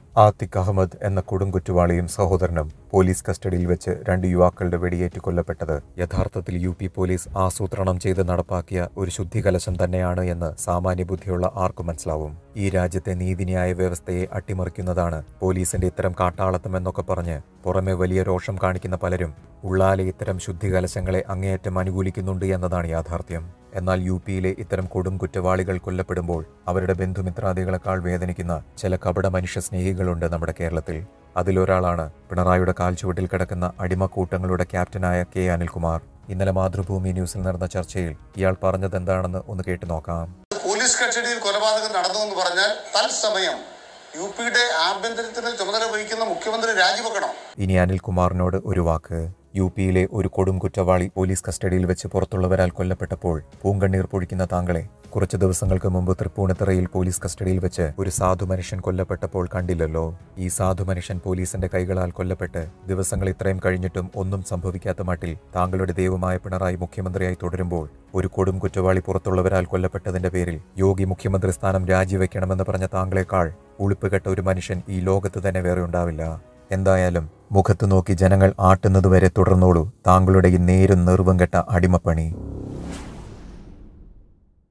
ആത്തിഖ് അഹമ്മദ് എന്ന കൊടുങ്കുറ്റവാളിയും സഹോദരനും പോലീസ് കസ്റ്റഡിയിൽ വെച്ച് രണ്ട് യുവാക്കളുടെ വെടിയേറ്റ് കൊല്ലപ്പെട്ടത് യഥാർത്ഥത്തിൽ യു പി പോലീസ് ആസൂത്രണം ചെയ്ത് നടപ്പാക്കിയ ഒരു ശുദ്ധികലശം തന്നെയാണ് എന്ന് സാമാന്യ ബുദ്ധിയുള്ള ആർക്കും മനസ്സിലാവും ഈ രാജ്യത്തെ നീതിന്യായ വ്യവസ്ഥയെ അട്ടിമറിക്കുന്നതാണ് പോലീസിന്റെ ഇത്തരം കാട്ടാളത്തം എന്നൊക്കെ പറഞ്ഞ് പുറമെ വലിയ രോഷം കാണിക്കുന്ന പലരും ഉള്ളാലെ ഇത്തരം ശുദ്ധികലശങ്ങളെ അങ്ങേയറ്റം അനുകൂലിക്കുന്നുണ്ട് എന്നതാണ് യാഥാർത്ഥ്യം എന്നാൽ യു പിയിലെ ഇത്തരം കൊടും കുറ്റവാളികൾ കൊല്ലപ്പെടുമ്പോൾ അവരുടെ ബന്ധുമിത്രാദികളെക്കാൾ വേദനിക്കുന്ന ചില കപട മനുഷ്യ സ്നേഹികളുണ്ട് നമ്മുടെ കേരളത്തിൽ അതിലൊരാളാണ് പിണറായിയുടെ കാൽച്ചുവട്ടിൽ കിടക്കുന്ന അടിമക്കൂട്ടങ്ങളുടെ ക്യാപ്റ്റനായ കെ അനിൽകുമാർ ഇന്നലെ മാതൃഭൂമി ന്യൂസിൽ നടന്ന ചർച്ചയിൽ ഇയാൾ പറഞ്ഞത് എന്താണെന്ന് ഒന്ന് കേട്ടു നോക്കാം പോലീസ് കസ്റ്റഡിയിൽ കൊലപാതകം നടന്നു എന്ന് പറഞ്ഞാൽ തത്സമയം യു പിയുടെ ആഭ്യന്തരത്തിന് ചുമതല വഹിക്കുന്ന മുഖ്യമന്ത്രി രാജിവെക്കണം ഇനി അനിൽകുമാറിനോട് ഒരു വാക്ക് യു പിയിലെ ഒരു കൊടും കുറ്റവാളി പോലീസ് കസ്റ്റഡിയിൽ വെച്ച് പുറത്തുള്ളവരാൽ കൊല്ലപ്പെട്ടപ്പോൾ പൂങ്കണ്ണീർ പൊഴിക്കുന്ന താങ്കളെ കുറച്ച് ദിവസങ്ങൾക്ക് മുമ്പ് തൃപ്പൂണിത്തറയിൽ പോലീസ് കസ്റ്റഡിയിൽ വെച്ച് ഒരു സാധു മനുഷ്യൻ കൊല്ലപ്പെട്ടപ്പോൾ കണ്ടില്ലല്ലോ ഈ സാധു മനുഷ്യൻ പോലീസിന്റെ കൈകളാൽ കൊല്ലപ്പെട്ട് ദിവസങ്ങൾ ഇത്രയും കഴിഞ്ഞിട്ടും ഒന്നും സംഭവിക്കാത്ത മട്ടിൽ താങ്കളുടെ ദൈവമായ പിണറായി മുഖ്യമന്ത്രിയായി തുടരുമ്പോൾ ഒരു കൊടും കുറ്റവാളി പുറത്തുള്ളവരാൽ കൊല്ലപ്പെട്ടതിന്റെ പേരിൽ യോഗി മുഖ്യമന്ത്രി സ്ഥാനം രാജിവെക്കണമെന്ന് പറഞ്ഞ താങ്കളെക്കാൾ ഉളുപ്പുകെട്ട ഒരു മനുഷ്യൻ ഈ ലോകത്ത് തന്നെ വേറെ ഉണ്ടാവില്ല എന്തായാലും മുഖത്തു നോക്കി ജനങ്ങൾ ആട്ടുന്നതുവരെ തുടർന്നോളൂ താങ്കളുടെ ഈ നേരും നെറുവും കെട്ട അടിമപ്പണി